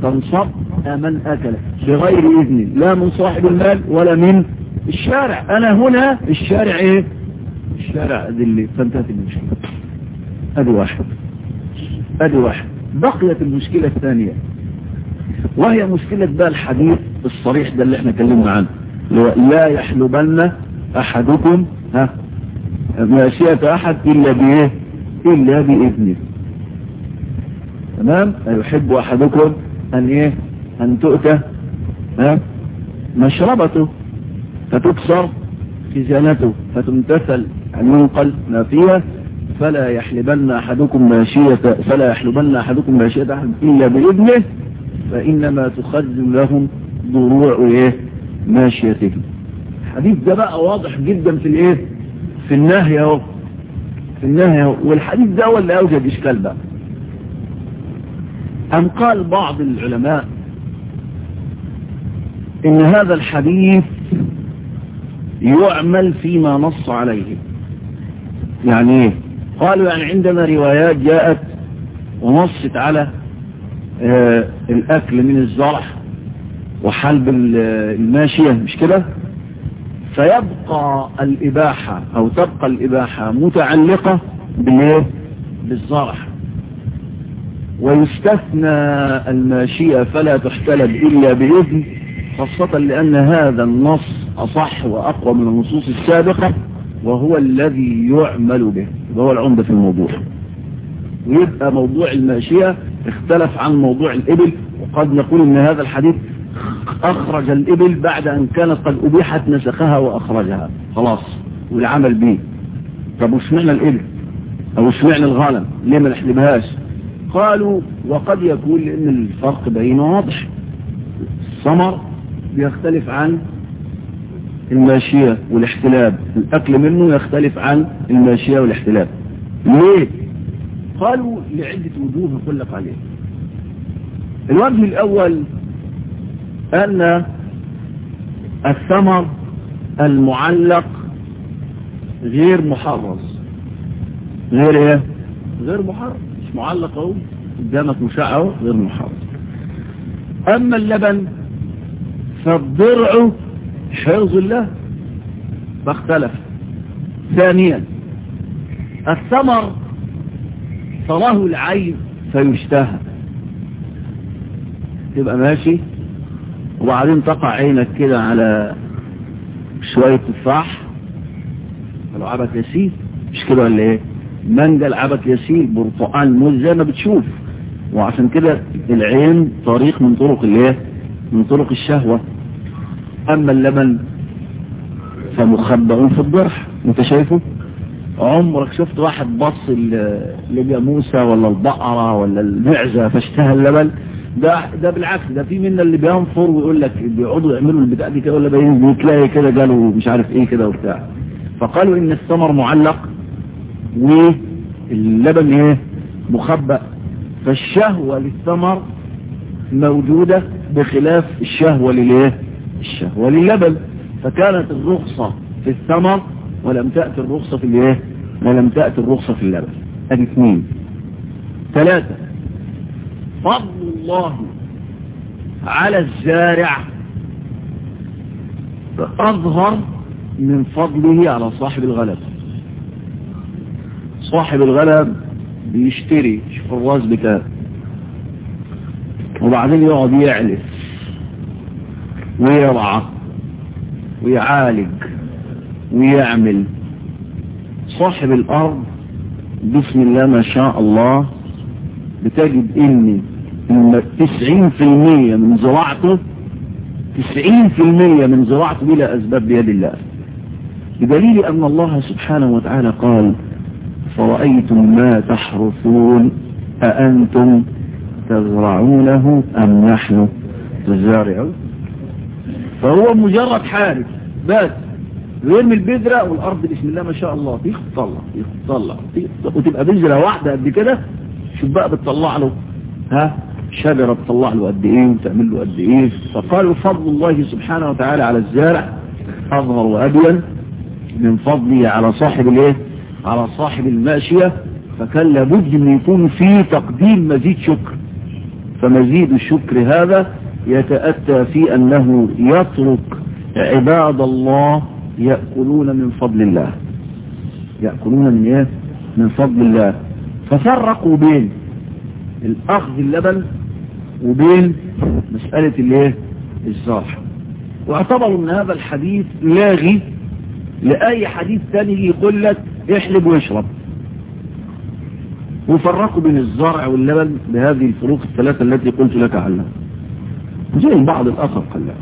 تنصب من أكله بغير إذن لا من صاحب المال ولا من الشارع أنا هنا الشارع إيه الشارع ذلي فانتهت المشكلة أدي واحد أدي واحد بقيت المشكلة الثانية وهي مشكلة بقى الحديث الصريح ده اللي احنا اتكلمنا عنه لا يحلبن أحدكم ها ماشية أحد إلا بإيه إلا بإذنه تمام يحب أحدكم أن إيه أن تؤتى ها مشربته فتكسر خزانته فتمتثل أن ينقل ما فيها فلا يحلبن أحدكم ماشية فلا يحلبن أحدكم ماشية أحد إلا بإذنه فإنما تخزن لهم ضروع إيه ماشيته الحديث ده بقى واضح جدا في الإيه في النهي اهو في النهي اهو والحديث ده هو اللي أوجد إشكال بقى أم قال بعض العلماء إن هذا الحديث يعمل فيما نص عليه يعني ايه قالوا يعني عندنا روايات جاءت ونصت على آه الأكل من الزرع وحلب الماشية مش كده فيبقى الإباحة أو تبقى الإباحة متعلقة بالإيه بالزرع ويستثنى الماشية فلا تحتلب إلا بإذن خاصة لأن هذا النص أصح وأقوى من النصوص السابقة وهو الذي يعمل به وهو العمدة في الموضوع ويبقى موضوع الماشية اختلف عن موضوع الإبل وقد نقول ان هذا الحديث أخرج الإبل بعد أن كانت قد أبيحت نسخها وأخرجها خلاص والعمل به طب وشمعنا الإبل أو شمعنا الغنم ليه ما نحلبهاش قالوا وقد يكون لأن الفرق بينه واضح الثمر بيختلف عن الماشية والاحتلاب الأكل منه يختلف عن الماشية والاحتلاب ليه قالوا لعدة وجوه نقول لك عليه الوجه الأول أن الثمر المعلق غير محرز غير ايه غير محرز مش معلق اهو قدامك مشاع اهو غير محرز اما اللبن فالضرع حرز الله فاختلف ثانيا الثمر تراه العين فيشتهى تبقى ماشي وبعدين تقع عينك كده على شوية تفاح لو عبك يسير مش كده ولا ايه مانجا العبك يسير برتقال موز زي ما بتشوف وعشان كده العين طريق من طرق الايه من طرق الشهوة اما اللبن فمخبأ في الضرح انت شايفه عمرك شفت واحد بص لجاموسة ولا البقرة ولا المعزة فاشتهى اللبن ده ده بالعكس ده في منا اللي بينفر ويقول لك بيقعدوا يعملوا البتاع دي كده ولا بتلاقي كده قالوا مش عارف ايه كده وبتاع فقالوا ان الثمر معلق واللبن ايه مخبأ فالشهوة للثمر موجودة بخلاف الشهوة للايه الشهوة للبن فكانت الرخصة في الثمر ولم تأتي الرخصة في الايه ولم تأتي الرخصة في اللبن ادي اثنين ثلاثة فضل الله على الزارع أظهر من فضله على صاحب الغلب صاحب الغلب بيشتري شوف الراس بكام وبعدين يقعد يعلف ويرعى ويعالج ويعمل صاحب الأرض بسم الله ما شاء الله بتجد ان تسعين في المية من زراعته تسعين في المية من زراعته بلا أسباب بيد الله بدليل أن الله سبحانه وتعالى قال فرأيتم ما تحرثون أأنتم تزرعونه أم نحن الزارعون فهو مجرد حارس بس ويرمي البذرة والأرض بسم الله ما شاء الله تطلع تطلع وتبقى بذرة واحدة قد كده شوف بقى بتطلع له ها شجرة بتطلع له قد ايه وتعمل له قد ايه فقالوا فضل الله سبحانه وتعالى على الزارع اظهر وابين من فضله على صاحب الايه على صاحب الماشية فكان لابد ان يكون في تقديم مزيد شكر فمزيد الشكر هذا يتأتى في أنه يترك عباد الله يأكلون من فضل الله يأكلون من ايه من فضل الله ففرقوا بين الأخذ اللبن وبين مسألة الايه الزرع واعتبروا ان هذا الحديث لاغي لأي حديث تاني يقول لك احلب واشرب وفرقوا بين الزرع واللبن بهذه الفروق الثلاثة التي قلت لك عنها زي بعض الأثر قلها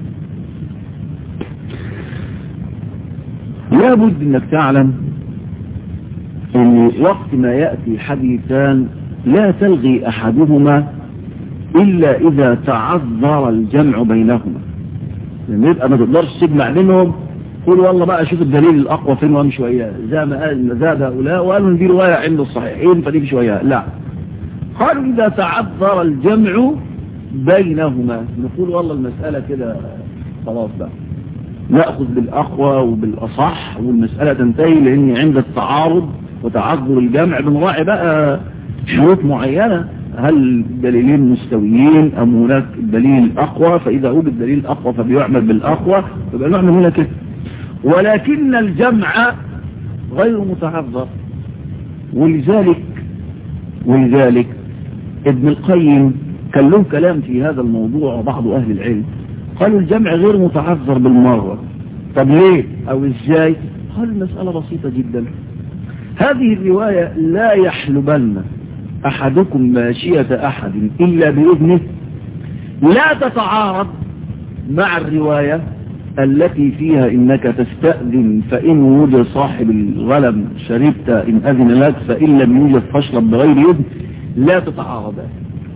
لابد انك تعلم ان وقت ما يأتي حديثان لا تلغي احدهما الا اذا تعذر الجمع بينهما لما يبقى ما تقدرش تجمع بينهم قول والله بقى شوف الدليل الاقوى فين وامشي وياه زي ما قال زاد هؤلاء وقالوا ان دي روايه عند الصحيحين فنمشي وياه لا قالوا اذا تعذر الجمع بينهما نقول والله المساله كده خلاص بقى ناخذ بالاقوى وبالاصح والمساله تنتهي لان عند التعارض وتعذر الجمع بنراعي بقى شروط معينه هل الدليلين مستويين ام هناك الدليل الاقوى فاذا وجد الدليل الاقوى فبيعمل بالاقوى فبقى نعمل هنا كده ولكن الجمع غير متعذر ولذلك ولذلك ابن القيم كان له كلام في هذا الموضوع وبعض اهل العلم قالوا الجمع غير متعذر بالمرة طب ليه او ازاي قال المسألة بسيطة جدا هذه الرواية لا يحلبن احدكم ماشية احد الا باذنه لا تتعارض مع الرواية التي فيها انك تستأذن فان وجد صاحب الغلم شربت ان اذن لك فان لم يوجد فاشرب بغير اذن لا تتعارضان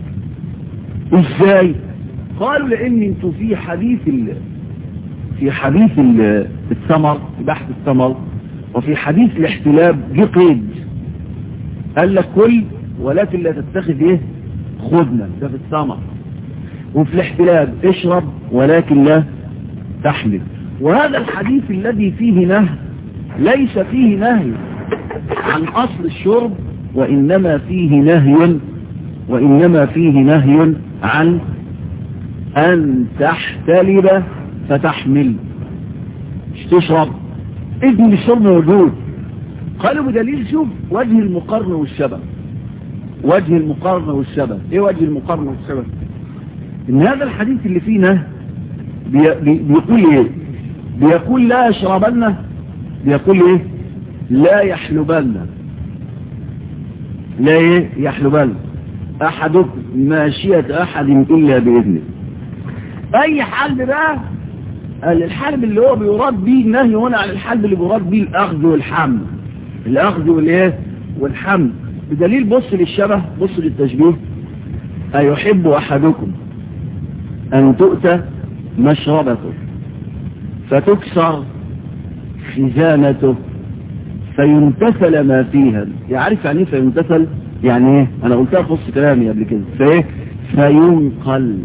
ازاي قالوا لان انتوا في حديث ال... في حديث ال... الثمر بحث الثمر وفي حديث الاحتلاب جه قيد قال لك كل ولكن لا تتخذ ايه خدنا ده في الثمر وفي الاحتلاب اشرب ولكن لا تحمل وهذا الحديث الذي فيه نهي ليس فيه نهي عن اصل الشرب وانما فيه نهي وانما فيه نهي عن أن تحتلب فتحمل مش تشرب إذن الشرب موجود قالوا بدليل شوف وجه المقارنة والشبه وجه المقارنة والشبه ايه وجه المقارنة والشبه ان هذا الحديث اللي فينا بي بي بيقول ايه بيقول لا يشربن بيقول ايه لا يحلبن لا ايه يحلبن احدكم ماشية احد الا باذنه اي حلب بقى الحلب اللي هو بيراد به النهي هنا عن الحلب اللي بيراد به الاخذ والحمل الاخذ والايه والحمل بدليل بص للشبه بص للتشبيه ايحب احدكم ان تؤتى مشربته فتكسر خزانته فيمتثل ما فيها يعرف يعني ايه فيمتثل يعني ايه انا قلتها في نص كلامي قبل كده فايه فينقل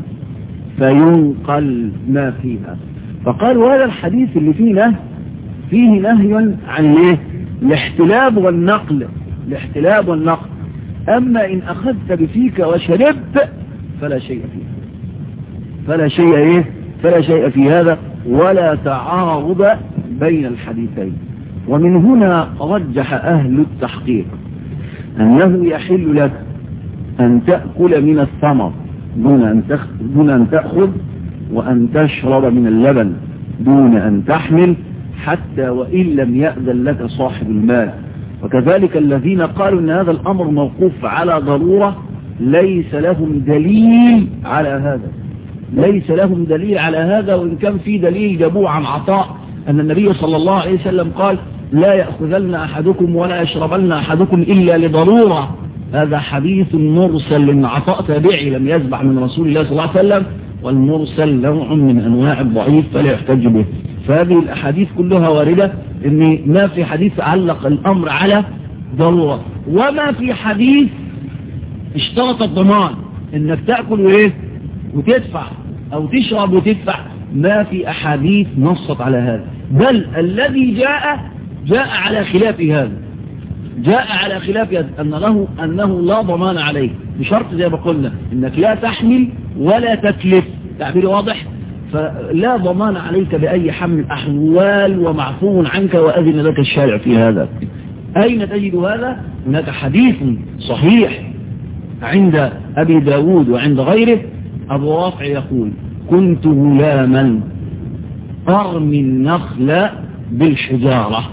فينقل ما فيها فقالوا هذا الحديث اللي فيه نهي فيه نهي عن ايه الاحتلاب والنقل الاحتلاب والنقل اما ان اخذت بفيك وشربت فلا شيء فيه فلا شيء ايه فلا شيء في هذا ولا تعارض بين الحديثين ومن هنا رجح اهل التحقيق انه يحل لك ان تأكل من الثمر دون أن, تخ... دون أن تأخذ وأن تشرب من اللبن دون أن تحمل حتى وإن لم يأذن لك صاحب المال وكذلك الذين قالوا أن هذا الأمر موقوف على ضرورة ليس لهم دليل على هذا ليس لهم دليل على هذا وإن كان في دليل جابوه عن عطاء أن النبي صلى الله عليه وسلم قال لا يأخذن أحدكم ولا يشربن أحدكم إلا لضرورة هذا حديث مرسل لأن عطاء تابعي لم يسبع من رسول الله صلى الله عليه وسلم والمرسل نوع من أنواع الضعيف فلا يحتج به فهذه الأحاديث كلها واردة أن ما في حديث علق الأمر على ضرورة وما في حديث اشترط الضمان انك تأكل وايه وتدفع او تشرب وتدفع ما في احاديث نصت على هذا بل الذي جاء جاء على خلاف هذا جاء على خلاف أن له أنه لا ضمان عليه بشرط زي ما قلنا أنك لا تحمل ولا تكلف تعبير واضح فلا ضمان عليك بأي حمل الأحوال ومعفو عنك وأذن لك الشارع في هذا أين تجد هذا هناك حديث صحيح عند أبي داود وعند غيره أبو رافع يقول كنت غلاما أرمي النخل بالحجارة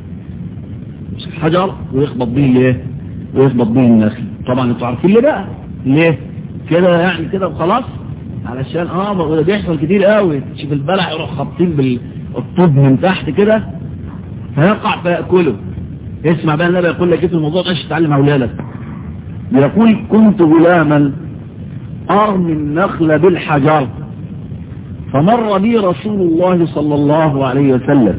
حجر ويخبط به ايه ويخبط به النخل طبعا انتوا عارفين ليه بقى ليه كده يعني كده وخلاص علشان اه ده بيحصل كتير قوي تشوف البلع يروح خابطين بالطوب من تحت كده فيقع فيأكله اسمع بقى النبي يقول لك ايه الموضوع ده عشان تعلم اولادك يقول كنت غلاما ارمي النخل بالحجر فمر بي رسول الله صلى الله عليه وسلم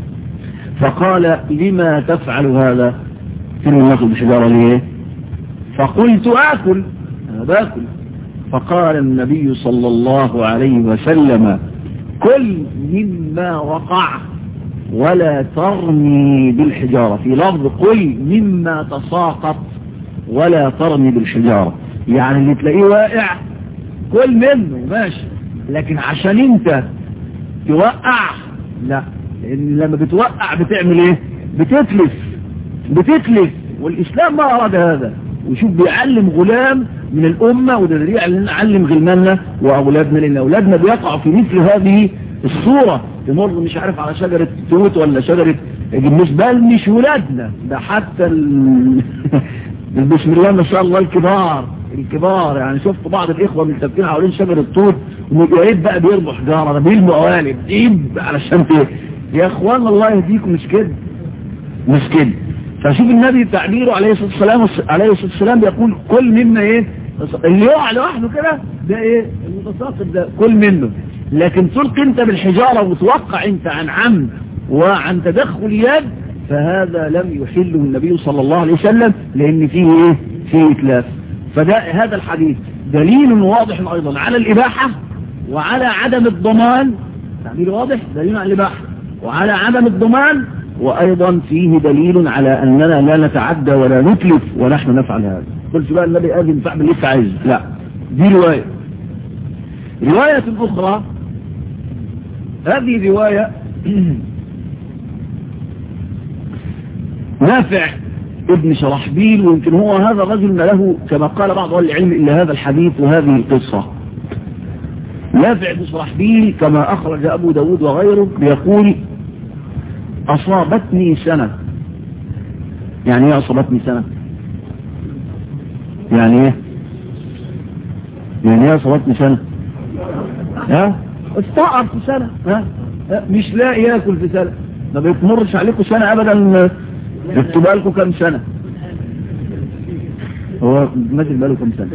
فقال لما تفعل هذا ترمي النخل بالحجارة ليه فقلت آكل أنا باكل فقال النبي صلى الله عليه وسلم كل مما وقع ولا ترمي بالحجارة في لفظ قل مما تساقط ولا ترمي بالحجارة يعني اللي تلاقيه واقع كل منه ماشي لكن عشان انت توقع لا لان لما بتوقع بتعمل ايه بتتلف بتتلف والاسلام ما اراد هذا وشوف بيعلم غلام من الامة وده دليل على نعلم غلماننا واولادنا لان اولادنا بيقعوا في مثل هذه الصورة تمر مش عارف على شجرة توت ولا شجرة جميس بل مش ولادنا ده حتى ال... بسم الله ما شاء الله الكبار الكبار يعني شفت بعض الاخوة متفقين حوالين شجرة توت ويا ريت بقى بيرموا حجارة ده بيلموا قوالب جيب علشان ت... يا اخوان الله يهديكم مش كده مش كده فشوف النبي تعبيره عليه الصلاة والسلام عليه الصلاة والسلام بيقول كل مما ايه اللي يقع لوحده كده ده ايه المتساقط ده كل منه لكن تلقي انت بالحجارة وتوقع انت عن عمد وعن تدخل يد فهذا لم يحله النبي صلى الله عليه وسلم لان فيه ايه فيه اتلاف فده هذا الحديث دليل واضح ايضا على الاباحة وعلى عدم الضمان تعبير واضح دليل على الاباحة وعلى عدم الضمان وايضا فيه دليل على اننا لا نتعدى ولا نتلف ونحن نفعل هذا قلت بقى النبي قال ينفع باللي انت عايزه لا دي رواية رواية اخرى هذه رواية نافع ابن شرحبيل ويمكن هو هذا الرجل ما له كما قال بعض أهل العلم إلا هذا الحديث وهذه القصة نافع ابن شرحبيل كما أخرج أبو داود وغيره بيقول أصابتني سنة يعني ايه أصابتني سنة يعني ايه يعني ايه أصابتني سنة ها استعر في سنة ها مش لاقي ياكل في سنة ما بيتمرش عليكم سنة ابدا اكتبوا لكم كم سنة هو ماشي بقاله كم سنة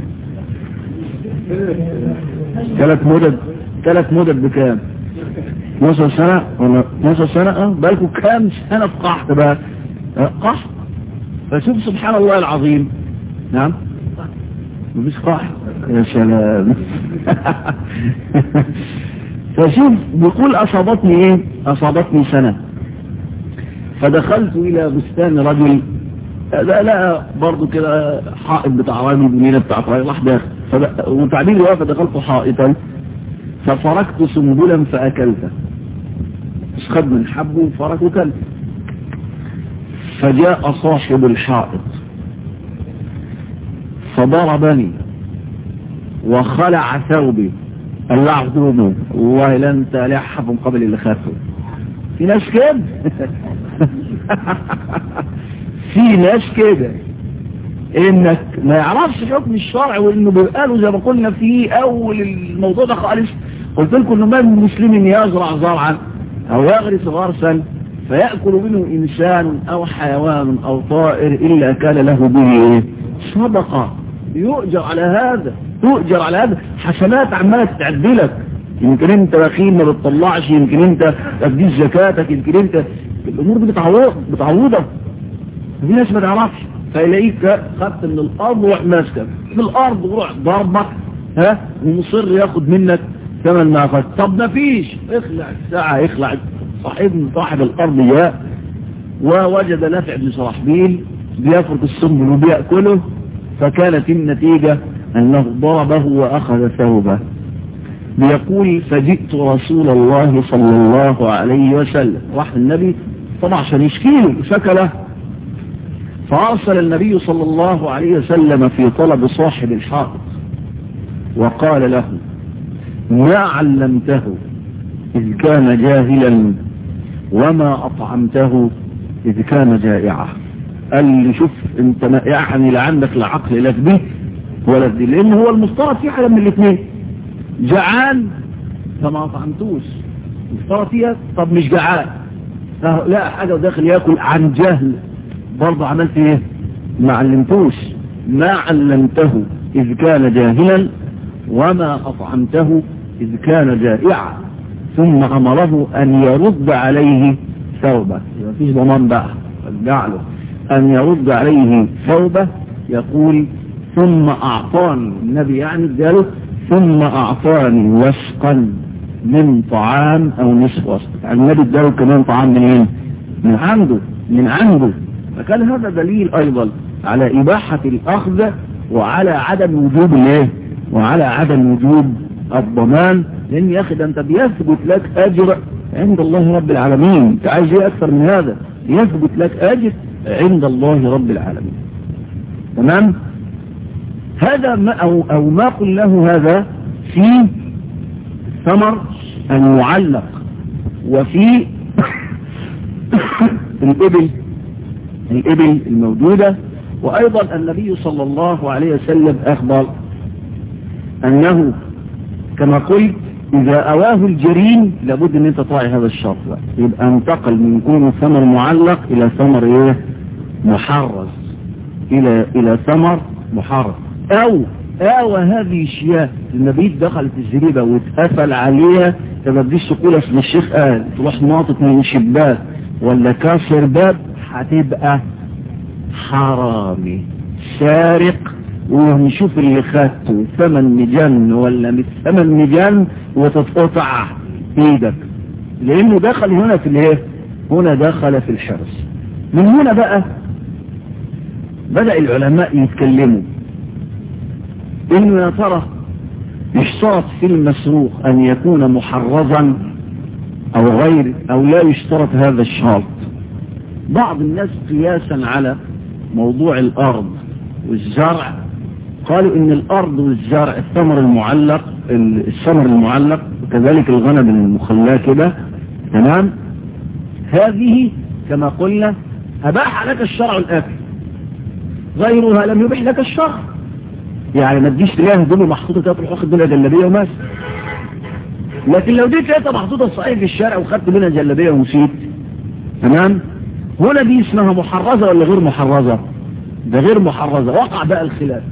ثلاث مدد ثلاث مدد بكام 12 سنة ولا 12 سنة اه بقالكم كام سنة في قحط بقى اه قحط فشوف سبحان الله العظيم نعم مفيش قحط يا سلام فشوف بيقول أصابتني إيه أصابتني سنة فدخلت إلى بستان رجل لا لا برضو كده حائط بتاع رامي بنينة بتاع طريق راح داخل وتعبير رواية فدخلت حائطا ففركت سنبلا فأكلته خد من حبه وفرك وكلت فجاء صاحب الحائط فضربني وخلع ثوبي قلع هدومه والله لن تلحهم قبل اللي خافوا في ناس كده في ناس كده انك ما يعرفش حكم الشرع وانه بيقالوا زي ما قلنا في اول الموضوع ده خالص قلت لكم انه ما من مسلم يزرع زرعا او يغرس غرسا فيأكل منه انسان او حيوان او طائر الا كان له به ايه صدقة يؤجر على هذا تؤجر على هذا حسنات عمالة تتعدلك يمكن انت بخيل ما بتطلعش يمكن انت تديش زكاتك يمكن انت الامور دي بتعوض بتعوضك في ناس ما تعرفش فيلاقيك خدت من الارض وروح ماسكك من الارض وروح ضربك ها ومصر ياخد منك ثمن ما اخذت طب ما فيش اخلع الساعة اخلع صاحب صاحب الارض جاء ووجد نافع بن شرحبيل بيفرق السنبل وبيأكله فكانت النتيجة أنه ضربه وأخذ ثوبه بيقول فجئت رسول الله صلى الله عليه وسلم راح النبي طبعا عشان يشكيله شكى له فأرسل النبي صلى الله عليه وسلم في طلب صاحب الحائط وقال له ما علمته إذ كان جاهلا وما أطعمته إذ كان جائعا قال لي شوف انت ما يعني لا عندك لا عقل لا به ولا في دي لان هو المفترض في حاجه من الاثنين جعان فما طعمتوش المفترض فيها طب مش جعان لا حاجه وداخل ياكل عن جهل برضه عملت ايه ما علمتوش ما علمته اذ كان جاهلا وما اطعمته اذ كان جائعا ثم امره ان يرد عليه ثوبه ما فيش ضمان بقى رجع له أن يرد عليه ثوبه يقول ثم أعطاني النبي يعني اداله ثم أعطاني وسقا من طعام أو نصف وسق يعني النبي اداله كمان طعام من ايه؟ من عنده من عنده فكان هذا دليل أيضا على إباحة الأخذ وعلى عدم وجوب الايه؟ وعلى عدم وجوب الضمان لأن يا أخي ده أنت بيثبت لك أجر عند الله رب العالمين أنت عايز إيه أكثر من هذا يثبت لك أجر عند الله رب العالمين تمام هذا ما أو, أو ما قلناه هذا في الثمر المعلق وفي الإبل الإبل الموجودة وأيضا النبي صلى الله عليه وسلم أخبر أنه كما قلت إذا أواه الجرين لابد أن أنت تراعي هذا الشرط يبقى انتقل من كونه ثمر معلق إلى ثمر إيه محرز إلى إلى ثمر محرز أو أو هذه الشياه النبيذ دخلت الزريبة واتقفل عليها ما تجيش تقول اسم الشيخ قال تروح ناطط من شباك ولا كاسر باب هتبقى حرامي سارق ونشوف اللي خدته ثمن مجن ولا مش ثمن مجن وتتقطع ايدك لانه دخل هنا في الايه هنا دخل في الحرص من هنا بقى بدأ العلماء يتكلموا انه يا ترى يشترط في المسروق ان يكون محرزا او غير او لا يشترط هذا الشرط بعض الناس قياسا على موضوع الارض والزرع قالوا ان الارض والزرع الثمر المعلق الثمر المعلق وكذلك الغنم المخلاة كده تمام هذه كما قلنا اباح لك الشرع الاكل غيرها لم يبح لك الشرع يعني ما تجيش تلاقيها هدومه محطوطه كده تروح واخد منها جلابيه وماشي لكن لو دي لقيتها محطوطه صحيح في الشارع وخدت منها جلابيه ومشيت تمام هنا دي اسمها محرزه ولا غير محرزه ده غير محرزه وقع بقى الخلاف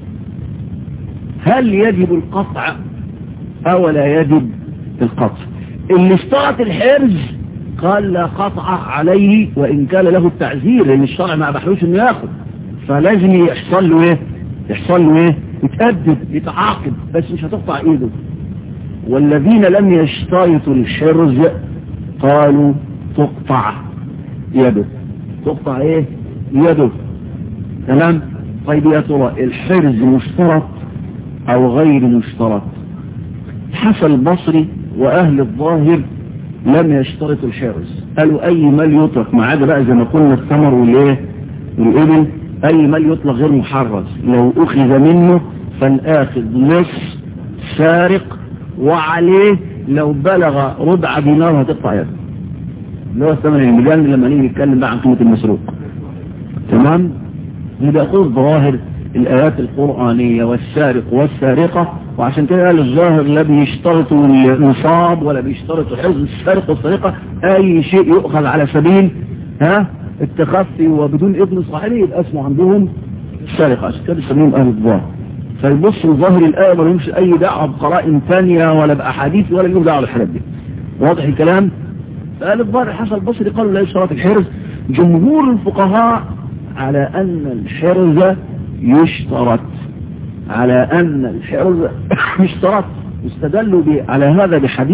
هل يجب القطع او لا يجب القطع اللي اشترط الحرز قال لا قطع عليه وان كان له التعزير لان الشرع ما بحلوش انه ياخد فلازم يحصل له ايه يحصل له ايه يتأدب يتعاقب بس مش هتقطع ايده والذين لم يشترطوا الحرز قالوا تقطع يده تقطع ايه يده تمام طيب يا ترى الحرز مشترط او غير مشترط حسن البصري واهل الظاهر لم يشترطوا الحرز قالوا اي مال يطلق ما عدا بقى زي ما قلنا الثمر والايه والابل اي مال يطلق غير محرز لو اخذ منه فالاخذ نص سارق وعليه لو بلغ ربع دينار هتقطع يده اللي هو الثمن المليان لما نيجي نتكلم بقى عن قيمه المسروق تمام يبقى يقول ظواهر الآيات القرآنية والسارق والسارقة وعشان كده قال الظاهر لا بيشترطوا النصاب ولا بيشترطوا حفظ السارق والسرقة أي شيء يؤخذ على سبيل ها التخفي وبدون إذن صاحبه يبقى اسمه عندهم السرقة عشان كده يسميهم أهل الظاهر فيبصوا ظاهر الآية ما لهمش أي دعوة بقرائن ثانية ولا بأحاديث ولا لهم دعوة بالحاجات دي واضح الكلام؟ فقال الظاهر حسن البصري قالوا لا يشترط الحرز جمهور الفقهاء على أن الحرز يشترط على أن الحرز يشترط استدلوا على هذا بحديث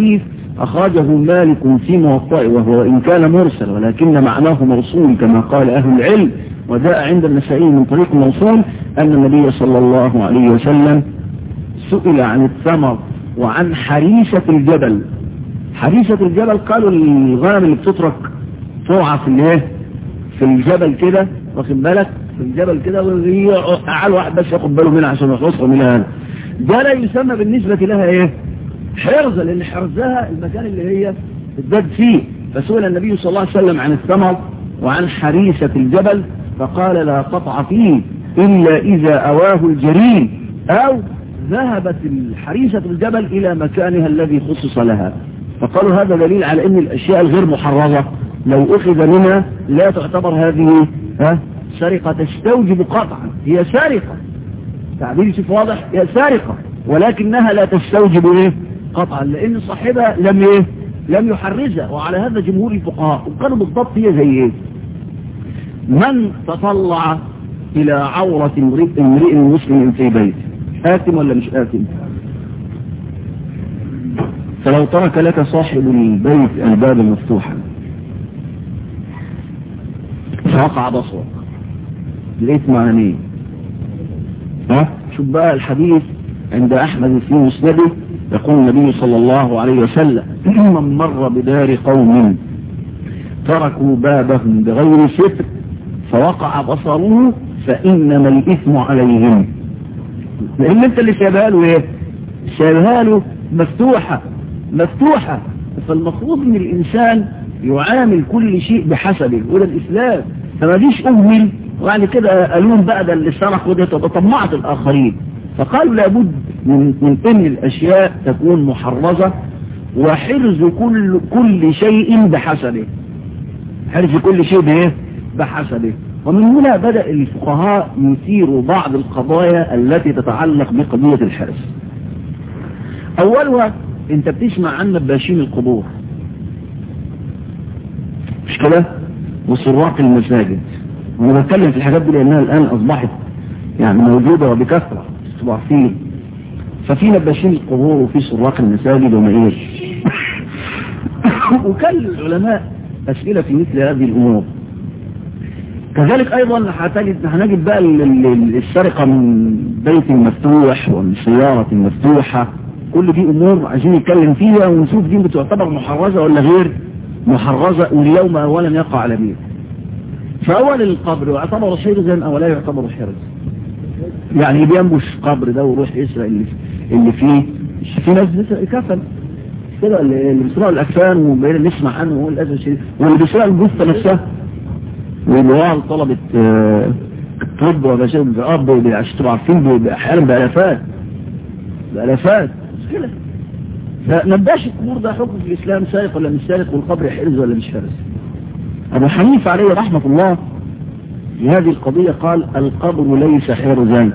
أخرجه مالك في موطئ وهو إن كان مرسل ولكن معناه مرسول كما قال أهل العلم وجاء عند النسائي من طريق موصول أن النبي صلى الله عليه وسلم سئل عن الثمر وعن حريسة الجبل حريسة الجبل قالوا الغنم اللي بتترك توعى في الايه في الجبل كده واخد بالك في الجبل كده وقعد واحد بس ياخد باله منها عشان يخلصها منها هذا ده لا يسمى بالنسبة لها ايه حرزة لان حرزها المكان اللي هي ازداد فيه فسئل النبي صلى الله عليه وسلم عن الثمر وعن حريسة الجبل فقال لا قطع فيه إلا إذا أواه الجرين أو ذهبت حريسة الجبل إلى مكانها الذي خصص لها فقالوا هذا دليل على أن الأشياء الغير محرزة لو أخذ منها لا تعتبر هذه ها سرقة تستوجب قطعا هي سرقة تعبير شوف واضح هي سرقة ولكنها لا تستوجب ايه قطعا لأن صاحبها لم ايه لم يحرزها وعلى هذا جمهور الفقهاء وقالوا بالضبط هي زي ايه من تطلع إلى عورة امرئ مسلم في بيته آثم ولا مش آثم فلو ترك لك صاحب البيت الباب مفتوحا فوقع بصرك لقيت معنيه ها شوف بقى الحديث عند أحمد في مسنده يقول النبي صلى الله عليه وسلم من مر بدار قوم تركوا بابهم بغير ستر فوقع بصره فإنما الإثم عليهم لأن أنت اللي سايبها له إيه سايبها له مفتوحة مفتوحة فالمفروض ان الانسان يعامل كل شيء بحسبه وده الاسلام فما فيش اهمل وبعد كده الوم بقى ده اللي سرق وده طمعت الاخرين فقالوا لابد من, من ان الاشياء تكون محرزة وحرز كل كل شيء بحسبه حرز كل شيء بايه بحسبه ومن هنا بدأ الفقهاء يثيروا بعض القضايا التي تتعلق بقضية الحرز اولها انت بتسمع عن نباشين القبور مش كده وسراق المساجد وانا بتكلم في الحاجات دي لانها الان اصبحت يعني موجودة وبكثرة تبقى فيه ففي نباشين القبور وفي سراق المساجد وما ايه وكان العلماء اسئلة في مثل هذه الامور كذلك ايضا هتجد هنجد بقى السرقة من بيت مفتوح ومن سيارة مفتوحة كل دي امور عايزين نتكلم فيها ونشوف دي بتعتبر محرزة ولا غير محرزة واليوم اولا يقع على مين فاول القبر يعتبر حرزا او لا يعتبر حرز يعني بينبش قبر ده ويروح يسرق اللي, اللي فيه في ناس بتسرق كفن كده اللي بيسرقوا الاكفان وبقينا نسمع عنه هو الاسف الشديد واللي بيسرق الجثه نفسها واللي طلبة الطب ومشاكل الاب عشان تبقوا عارفين احيانا بالافات بالافات مشكلة فنباش القبور ده حكم في الإسلام سارق ولا مش سارق والقبر حرز ولا مش حرز أبو حنيفة عليه رحمة الله في هذه القضية قال القبر ليس حرزا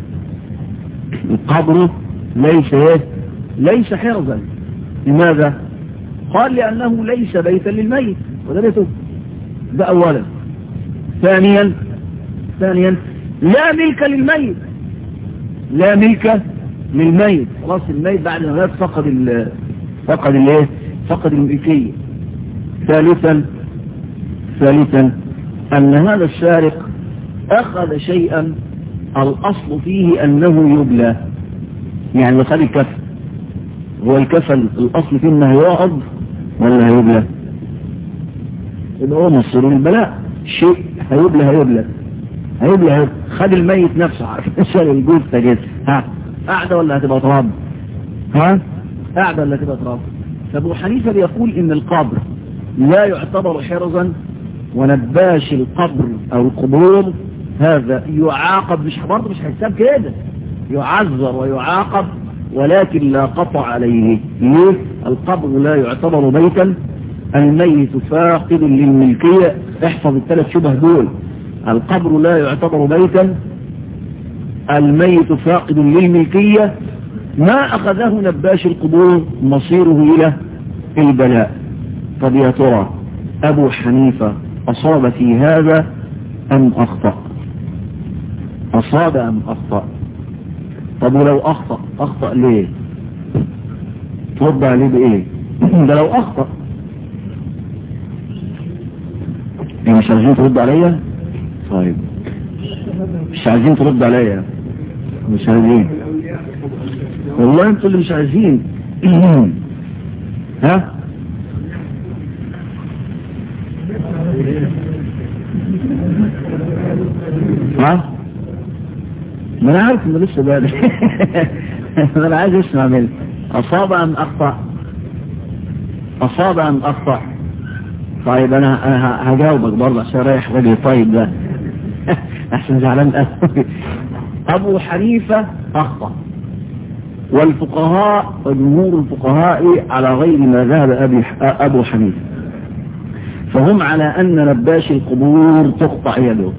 القبر ليس ايه ليس حرزا لماذا قال لأنه ليس بيتا للميت وده بيته ده أولا ثانيا ثانيا لا ملك للميت لا ملك للميت خلاص الميت بعد ما مات فقد ال فقد الايه فقد الملكية ثالثا ثالثا ان هذا السارق اخذ شيئا الاصل فيه انه يبلى يعني خد الكفن هو الكفن الاصل فيه انه يقعد ولا هيبلى يبقى هو مصر البلاء شيء هيبلى هيبلى هيبلى هيبلى خد الميت نفسه شال الجثه كده ها قاعدة ولا هتبقى تراب ها قاعدة ولا هتبقى تراب فابو حنيفة بيقول ان القبر لا يعتبر حرزا ونباش القبر او القبور هذا يعاقب مش برضه مش هيحساب كده يعذر ويعاقب ولكن لا قطع عليه ليه القبر لا يعتبر بيتا الميت فاقد للملكية احفظ الثلاث شبه دول القبر لا يعتبر بيتا الميت فاقد للملكية ما أخذه نباش القبور مصيره إلى البلاء طب يا ترى أبو حنيفة أصاب في هذا أم أخطأ أصاب أم أخطأ طب ولو أخطأ أخطأ ليه توضع عليه بإيه ده لو اخطأ يعني مش عايزين ترد عليا طيب مش عايزين ترد عليا مش عايزين والله انتوا اللي مش عايزين ها ها ما انا عارف انه لسه بادئ ما انا عايز اسمع منه اصاب ام اخطا اصاب ام اخطا طيب انا انا هجاوبك برضه عشان رايح راجل طيب ده احسن زعلان قوي ابو حنيفه اخطا والفقهاء جمهور الفقهاء على غير ما ذهب أبي أبو حنيفة فهم على أن نباش القبور تقطع يده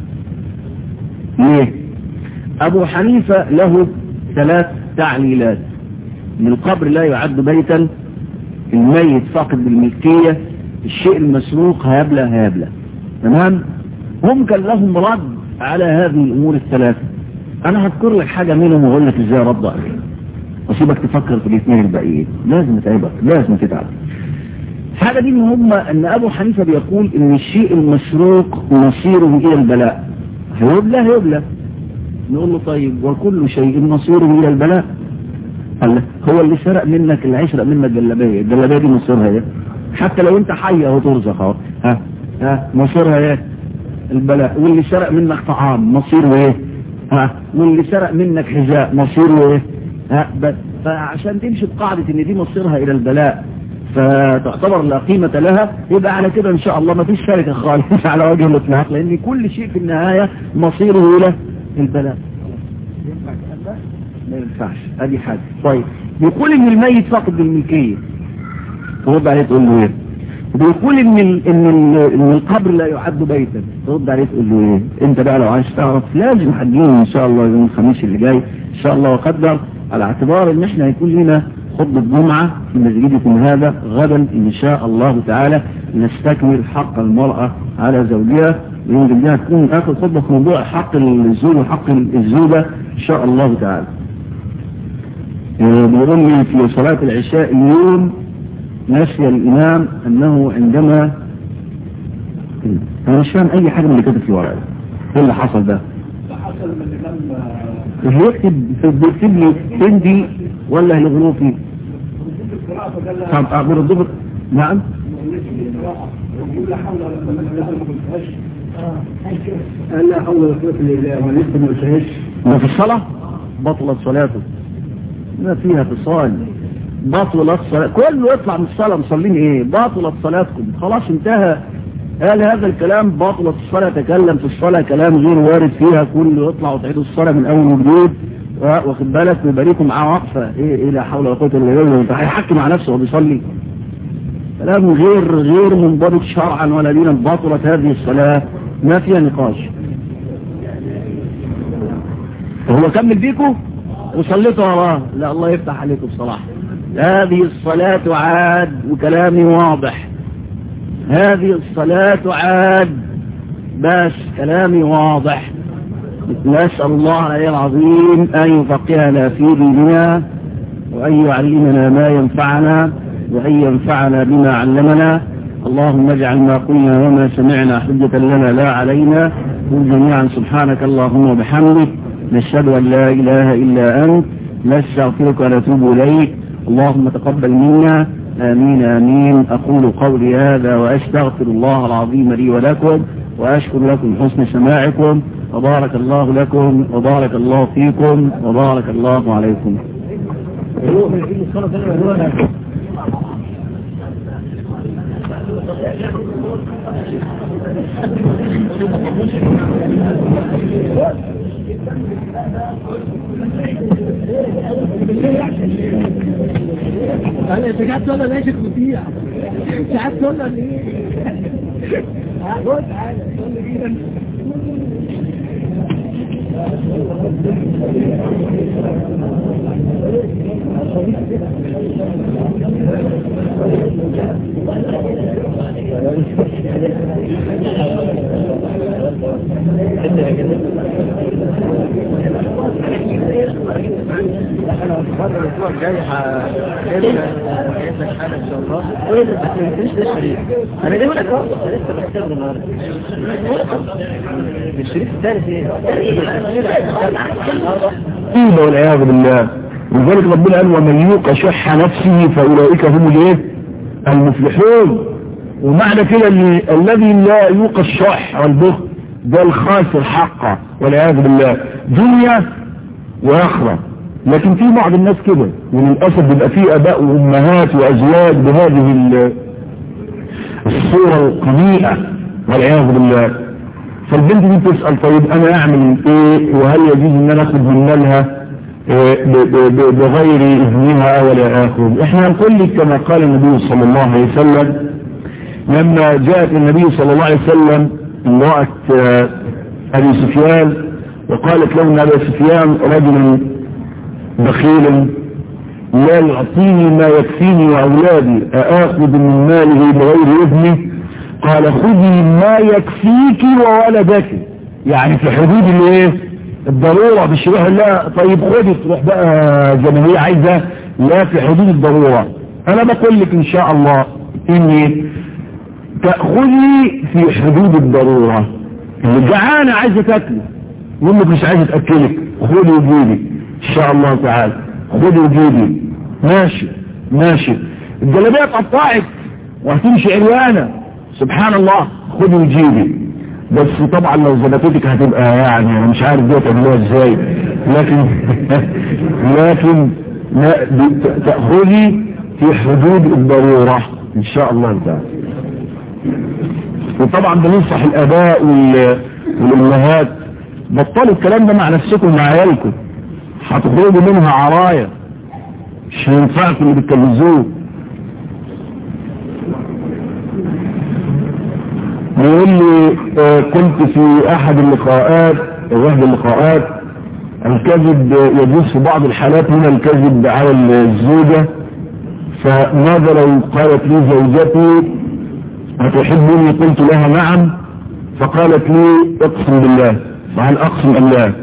ليه أبو حنيفة له ثلاث تعليلات من القبر لا يعد بيتا الميت فاقد بالملكية الشيء المسروق هيبلى هيبلى تمام هم كان لهم رد على هذه الأمور الثلاثة أنا هذكر لك حاجة منهم وأقول لك إزاي رد عليها وسيبك تفكر في الاثنين الباقيين لازم تتعبك لازم تتعب حاجة دي ان هم ان ابو حنيفة بيقول ان الشيء المسروق مصيره الى البلاء هيبلى هيبلى نقول له طيب وكل شيء مصيره الى البلاء قال هو اللي سرق منك اللي هيسرق منك جلابيه الجلابيه دي مصيرها ايه حتى لو انت حي اهو ترزق اهو ها ها مصيرها ايه البلاء واللي سرق منك طعام مصيره ايه ها واللي سرق منك حذاء مصيره ايه ها بس فعشان تمشي بقاعدة ان دي مصيرها الى البلاء فتعتبر لا قيمة لها يبقى على كده ان شاء الله ما فيش شركة خالص على وجه الاطلاق لان كل شيء في النهاية مصيره الى البلاء ما ينفعش ادي حاجة طيب يقول ان الميت فاقد بالملكية ترد عليه تقول له ايه بيقول ان ال ان ال ان القبر لا يعد بيتا ترد عليه تقول له ايه انت بقى لو عايز تعرف لازم هتجيني ان شاء الله يوم الخميس اللي جاي ان شاء الله وقدر على اعتبار ان احنا هيكون لنا خطبة جمعة في مسجدكم هذا غدا ان شاء الله تعالى نستكمل حق المرأة على زوجها ويمكن دي هتكون اخر خطبة في موضوع حق الزوج وحق الزوجة ان شاء الله تعالى بيقول لي في صلاة العشاء اليوم نسي الامام انه عندما انا مش فاهم اي حاجة من اللي كتب في ورقة ايه اللي حصل ده حصل من الامام بيكتب بيكتب لي هندي ولا هيروغليفي طب اعبر الظهر نعم قال لا حول ولا قوه الا بالله ما لسه ما قلتهاش ما في الصلاة بطلت صلاته ما فيها اتصال بطلت صلاة كله يطلع من الصلاة مصلين ايه بطلت صلاتكم خلاص انتهى قال هذا الكلام بطلت الصلاة تكلم في الصلاة كلام غير وارد فيها كله يطلع وتعيدوا الصلاة من اول وجديد واخد بالك ويبقى لكم معاه وقفة ايه ايه لا حول ولا قوة الا بالله انت هيحكي مع نفسه وهو بيصلي كلام غير غير منضبط شرعا ولا دينا بطلت هذه الصلاة ما فيها نقاش وهو كمل بيكم وصليتوا وراه لا الله يفتح عليكم بصراحة هذه الصلاة عاد وكلامي واضح هذه الصلاة عاد بس كلامي واضح نسأل الله العلي العظيم أن يفقهنا في ديننا وأن يعلمنا ما ينفعنا وأن ينفعنا بما علمنا اللهم اجعل ما قلنا وما سمعنا حجة لنا لا علينا قل جميعا سبحانك اللهم وبحمدك نشهد أن لا إله إلا أنت نستغفرك ونتوب إليك اللهم تقبل منا آمين آمين أقول قولي هذا وأستغفر الله العظيم لي ولكم وأشكر لكم حسن سماعكم وبارك الله لكم وبارك الله فيكم وبارك الله عليكم انا انت قاعد تقول انا ماشي مذيع انت قاعد تقول انا ايه خد حاجه تقول لي كده Thank you. الاسبوع الجاي هجيب لك حاجه ان شاء الله بس ما تنسيش ده الشريف انا جايب لك اهو لسه بحسبه النهارده الشريف الثالث ايه والعياذ بالله ولذلك ربنا قال ومن يوق شح نفسه فاولئك هم الايه المفلحون ومعنى كده ان الذي لا يوق الشح والبخل ده الخاسر حقا والعياذ بالله دنيا واخره لكن في بعض الناس كده وللاسف بيبقى في اباء وامهات وازواج بهذه ال- الصوره القميئه والعياذ بالله فالبنت دي تسال طيب انا اعمل ايه وهل يجوز ان انا اخذ من مالها إيه ب- ب- ب- بغير اذنها ولا اخذ احنا هنقول لك كما قال النبي صلى الله عليه وسلم لما جاءت النبي صلى الله عليه وسلم امرأة آه، أبي سفيان وقالت له ان أبي سفيان رجل بخيل لا يعطيني ما يكفيني وأولادي أآخذ من ماله بغير إذنه قال خذي ما يكفيك وولدك يعني في حدود الايه الضرورة مش يروح لا طيب خدي تروح بقى زي ما هي عايزة لا في حدود الضرورة انا بقول لك ان شاء الله اني تأخذي في حدود الضرورة اللي جعانة عايزة تاكلي وامك مش عايزة تأكلك خدي وجيبي ان شاء الله تعالى خدي وجيبي ماشي ماشي الجلابية اتقطعت وهتمشي عريانة سبحان الله خدي وجيبي بس طبعا لو ظبطتك هتبقى يعني انا مش عارف دي تعملوها ازاي لكن لكن لا دي تأخذي في حدود الضرورة ان شاء الله تعالى وطبعا بننصح الاباء وال- والامهات بطلوا الكلام ده مع نفسكم ومع عيالكم هتخرجوا منها عرايا مش هينفعكم اللي بتكلموه بيقول لي آه، كنت في احد اللقاءات او احدى اللقاءات الكذب يجوز في بعض الحالات من الكذب على الزوجة فماذا لو قالت لي زوجتي أتحبني قلت لها نعم فقالت لي اقسم بالله فهل اقسم ام لا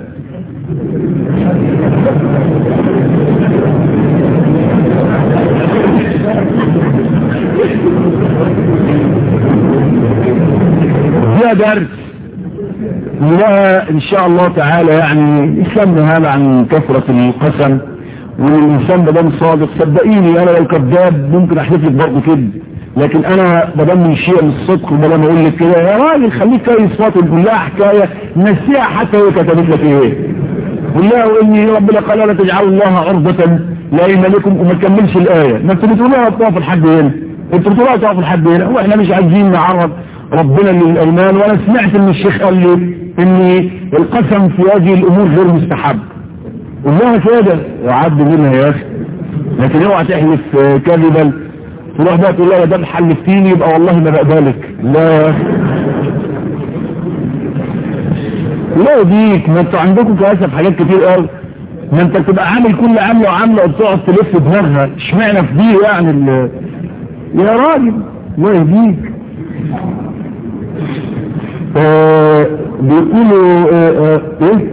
ده درس لها ان شاء الله تعالى يعني اسلامنا هذا عن كثرة القسم والانسان بدم صادق صدقيني انا لو كذاب ممكن احلف لك برضه كده لكن انا بدم من شيء من الصدق وبدم اقول لك كده يا راجل خليك كويس فاطم تقول لها حكايه نسيها حتى هي كتبت لك ايه قول لها واني ربنا قال لا تجعلوا الله عرضة لايمانكم وما تكملش الايه ما انتوا بتقولوها تقف الحد هنا انتوا بتقولوها تقف الحد هنا واحنا مش عايزين نعرض ربنا للايمان وانا سمعت ان الشيخ قال لي ان القسم في هذه الامور غير مستحب قول لها كده وعد منها يا اخي لكن اوعى تحلف آه، كذبا تروح بقى تقول لها ده حلفتيني يبقى والله ما بقبلك لا يا اخي لا ديك ما انتوا عندكم كاسف حاجات كتير قوي ما انت بتبقى عامل كل عامله وعامله وبتقعد تلف دماغها اشمعنى في دي يعني ال- يا راجل لا يهديك آه بيقولوا آه آه ايه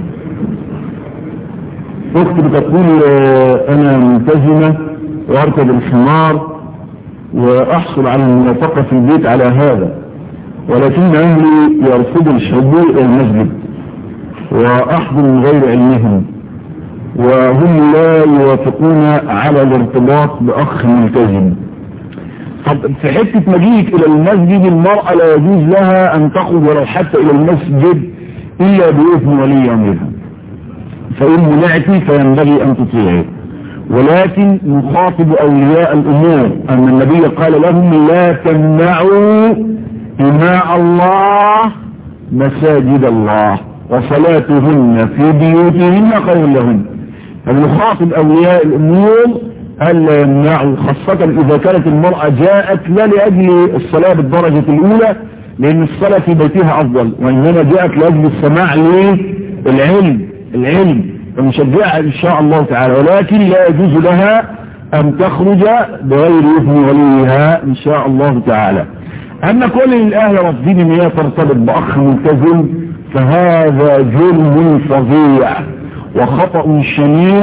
اختي بتقول آه انا ملتزمه واركب الحمار واحصل على الموافقه في البيت على هذا ولكن اهلي يرفضوا الحضور الى المسجد واحضر من غير علمهم وهم لا يوافقون على الارتباط باخ ملتزم طب في حتة مجيئك الى المسجد المرأة لا يجوز لها ان تخرج ولو حتى الى المسجد الا باذن ولي امرها فان منعتي فينبغي ان تطيعي ولكن نخاطب اولياء الامور ان النبي قال لهم لا تمنعوا إماء الله مساجد الله وصلاتهن في بيوتهن خير لهن فنخاطب أولياء الأمور ألا يمنعوا خاصة إذا كانت المرأة جاءت لا لأجل الصلاة بالدرجة الأولى لأن الصلاة في بيتها أفضل وإنما جاءت لأجل السماع للعلم العلم فنشجعها إن شاء الله تعالى ولكن لا يجوز لها أن تخرج بغير إذن وليها إن شاء الله تعالى أما كل الأهل رافضين إن هي ترتبط بأخ ملتزم فهذا جرم فظيع وخطأ شنيع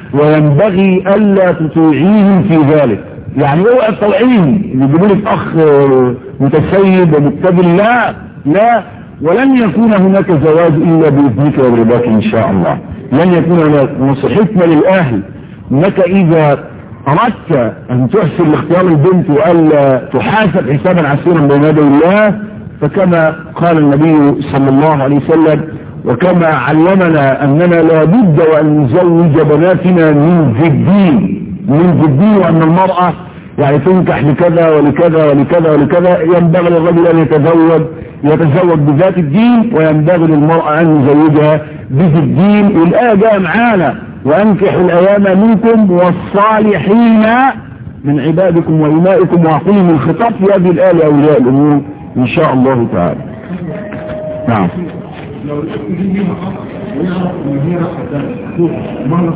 وينبغي ألا تطيعيهم في ذلك يعني اوعى تطيعيهم يجيبوا لك أخ متسيب ومقتدر لا لا ولن يكون هناك زواج إلا بإذنك ورضاك إن شاء الله لن يكون هناك نصيحتنا للأهل أنك إذا أردت أن تحسن لاختيار البنت وألا تحاسب حسابا عسيرا بين يدي الله فكما قال النبي صلى الله عليه وسلم وكما علمنا أننا لا بد وأن نزوج بناتنا من ذي الدين من ذي الدين وأن المرأة يعني تنكح لكذا ولكذا ولكذا ولكذا ينبغي للرجل أن يتزوج يتزوج بذات الدين وينبغي للمرأة أن يزوجها بذي الدين الآية جاء معانا وأنكحوا الأيام منكم والصالحين من عبادكم وإمائكم وأقولوا من خطاب في هذه الآية لأولياء الأمور إن شاء الله تعالى نعم لو الاسم دي ليها حق ويعرف ان هي مرة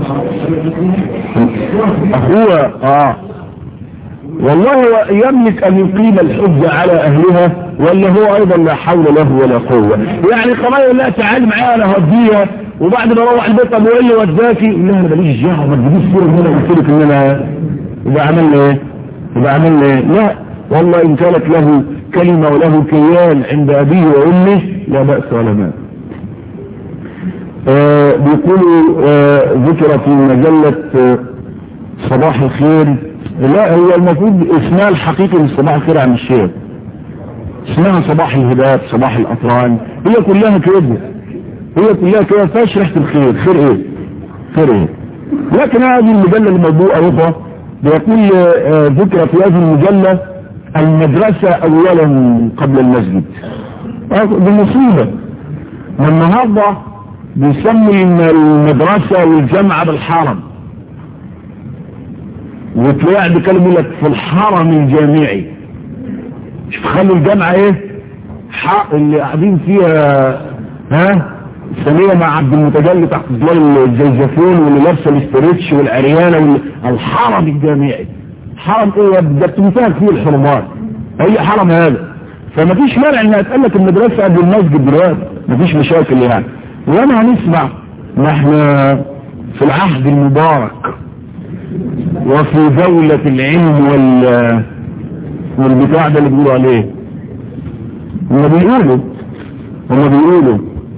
هو اه والله هو يملك ان يقيم الحجة على اهلها ولا هو ايضا لا حول له ولا قوة يعني قضايا يقول لها تعالي معايا انا هوديها وبعد ما اروح البيت طب وايه اللي وداكي يقول لها انا ماليش دعوه ما تجيبيش صوره ان انا قلت لك ان انا يبقى عمل لي ايه يبقى عمل لي ايه لا والله ان كانت له كلمة وله كيان عند ابيه وامه لا بأس ولا مال آه بيقولوا آه ذكر في مجلة آه صباح الخير لا هو المفروض اسمها الحقيقي من صباح الخير عن الشيخ اسمها صباح الهدايات صباح الأطران هي كلها كده هي كلها كده فاش ريحة الخير خير ايه خير ايه لكن هذه المجلة الموضوع أخرى بيقول ذكر في هذه المجلة المدرسة أولا قبل المسجد دي مصيبة والنهارده بيسمي المدرسة والجامعة بالحرم وتلاقي قاعد بيتكلم لك في الحرم الجامعي شوف خلوا الجامعة ايه حق اللي قاعدين فيها ها سمية مع عبد المتجلي تحت ظلال الزيزفون واللي لابسه الاستريتش والعريانة الحرم الجامعي حرم ايه ده بتنتهك فيه الحرمات اي حرم هذا فما فيش مانع انها تقول لك المدرسة قبل المسجد دلوقتي ما فيش مشاكل يعني وانا هنسمع ما احنا في العهد المبارك وفي دولة العلم وال والبتاع ده اللي بيقولوا عليه هما بيقولوا هما بيقولوا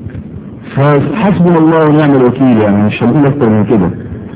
فحسبنا الله ونعم الوكيل يعني مش هنقول اكتر من كده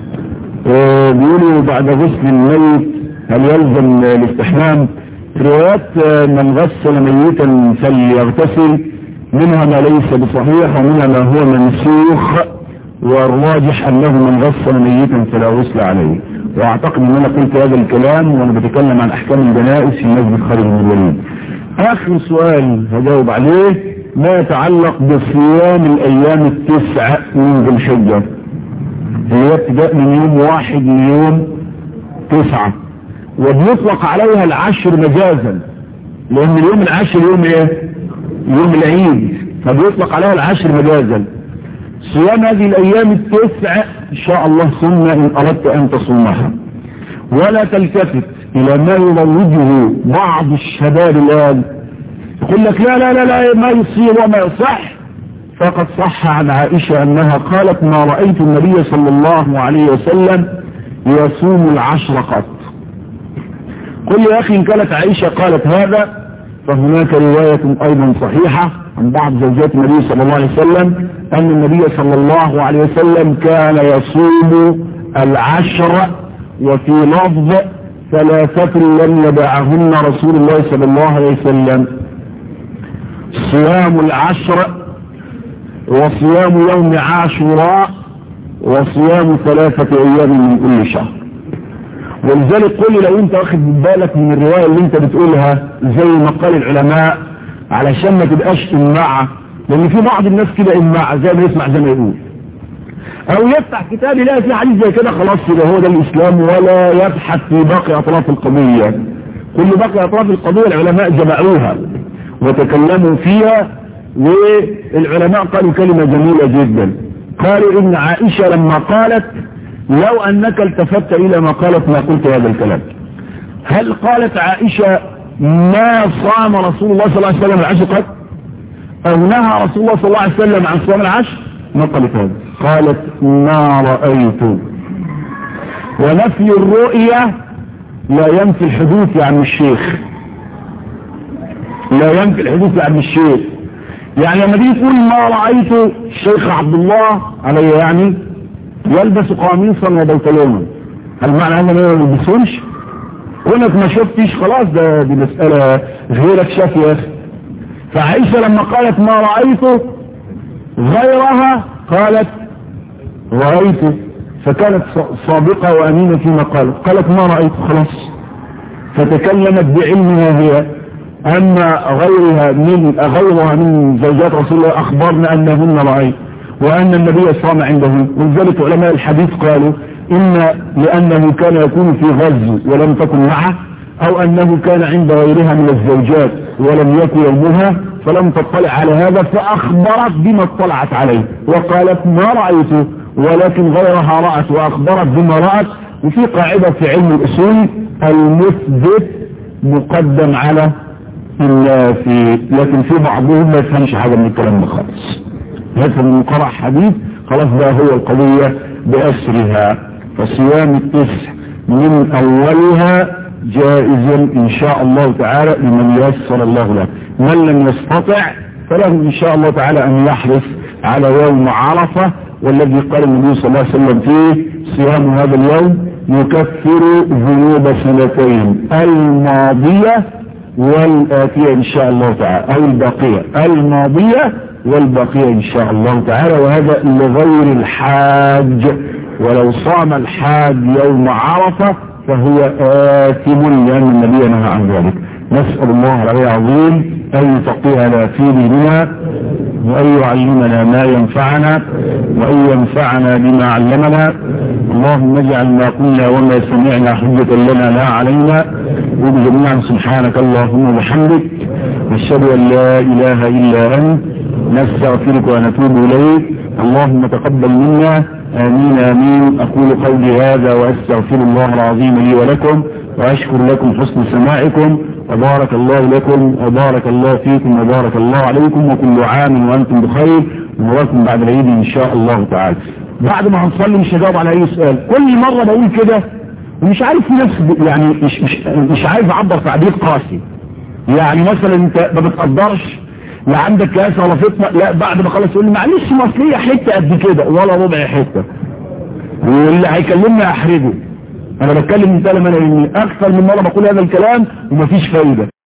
اه بيقولوا بعد غسل الميت هل يلزم الاستحمام روايات من غسل ميتا فليغتسل منها ما ليس بصحيح ومنها ما هو منسوخ والراجح انه من غسل ميتا فلا غسل عليه واعتقد ان انا قلت هذا الكلام وانا بتكلم عن احكام الجنائز في مسجد خالد بن الوليد اخر سؤال هجاوب عليه ما يتعلق بصيام الايام التسع من ذي الحجه هي ابتداء من يوم واحد ليوم تسعه وبيطلق عليها العشر مجازا لان اليوم العاشر يوم ايه يوم العيد فبيطلق عليها العشر مجازا صيام هذه الايام التسع ان شاء الله سنة ان اردت ان تصومها ولا تلتفت الى ما يروجه بعض الشباب الان يقول لك لا لا لا لا ما يصير وما يصح فقد صح عن عائشة انها قالت ما رأيت النبي صلى الله عليه وسلم يصوم العشر قط قل يا اخي ان كانت عائشة قالت هذا فهناك رواية ايضا صحيحة عن بعض زوجات النبي صلى الله عليه وسلم ان النبي صلى الله عليه وسلم كان يصوم العشر وفي لفظ ثلاثة لم يدعهن رسول الله صلى الله عليه وسلم صيام العشر وصيام يوم عاشوراء وصيام ثلاثة ايام من كل شهر ولذلك قل لي لو انت واخد بالك من الرواية اللي انت بتقولها زي ما قال العلماء علشان ما تبقاش اماعة لان في بعض الناس كده اماعة زي ما يسمع زي ما يقول او يفتح كتاب يلاقي فيه حديث زي كده خلاص يبقى هو ده الاسلام ولا يبحث في باقي اطراف القضية كل باقي اطراف القضية العلماء جمعوها وتكلموا فيها والعلماء قالوا كلمة جميلة جدا قالوا ان عائشة لما قالت لو انك التفت الى ما قالت ما قلت هذا الكلام هل قالت عائشة ما صام رسول الله صلى الله عليه وسلم العشر قد او نهى رسول الله صلى الله عليه وسلم عن صيام العشر ما قالت هذا قالت ما رأيت ونفي الرؤية لا ينفي الحدوث يا عم الشيخ لا ينفي الحدوث يا عم الشيخ يعني لما تيجي تقول ما رأيت الشيخ عبد الله علي يعني يلبس قميصا وبنطلونا هل معنى انه ما يلبسونش كونك ما شفتش خلاص ده دي مسألة غيرك شاف يا اخي فعائشة لما قالت ما رأيته غيرها قالت رأيته فكانت صادقة وأمينة فيما قالت قالت ما رأيت خلاص فتكلمت بعلمها هي أما غيرها من غيرها من زوجات رسول الله أخبرنا أنهن رأيت وأن النبي صام عندهم ولذلك علماء الحديث قالوا إن لأنه كان يكون في غزو ولم تكن معه أو أنه كان عند غيرها من الزوجات ولم يكن يومها فلم تطلع على هذا فأخبرت بما اطلعت عليه وقالت ما رأيته ولكن غيرها رأت وأخبرت بما رأت وفي قاعدة في علم الأصول المثبت مقدم على النافي لكن في بعضهم ما يفهمش حاجة من الكلام ده خالص يفهم من قرأ حديث خلاص ده هو القضية بأسرها فصيام التسع من أولها جائز إن شاء الله تعالى لمن يسر الله له من لم يستطع فله إن شاء الله تعالى أن يحرص على يوم عرفة والذي قال النبي صلى الله عليه وسلم فيه صيام هذا اليوم يكفر ذنوب سنتين الماضية والآتية إن شاء الله تعالى أو الباقية الماضية والباقية إن شاء الله تعالى وهذا لغير الحاج ولو صام الحاج يوم عرفة فهو آثم لأن النبي نهى عن ذلك نسأل الله العلي العظيم أن يفقهنا في ديننا وأن يعلمنا ما ينفعنا وأن ينفعنا بما علمنا اللهم اجعل ما قلنا وما سمعنا حجة لنا لا علينا وبجميعا سبحانك اللهم وبحمدك نشهد أن لا إله إلا أنت نستغفرك ونتوب إليك اللهم تقبل منا آمين آمين أقول قولي هذا وأستغفر الله العظيم لي ولكم وأشكر لكم حسن سماعكم وبارك الله لكم وبارك الله فيكم وبارك الله عليكم وكل عام وأنتم بخير ونراكم بعد العيد إن شاء الله تعالى بعد ما هنصلي مش هجاوب على أي سؤال كل مرة بقول كده ومش عارف في نفس يعني مش, مش, مش عارف أعبر تعبير قاسي يعني مثلا أنت ما بتقدرش لا عندك كاس ولا فطنة لا بعد ما خلص يقول لي معلش مصلية حتة قد كده ولا ربع حتة واللي هيكلمني احرجه انا بتكلم من سلم انا اني اكثر من مرة بقول هذا الكلام ومفيش فايدة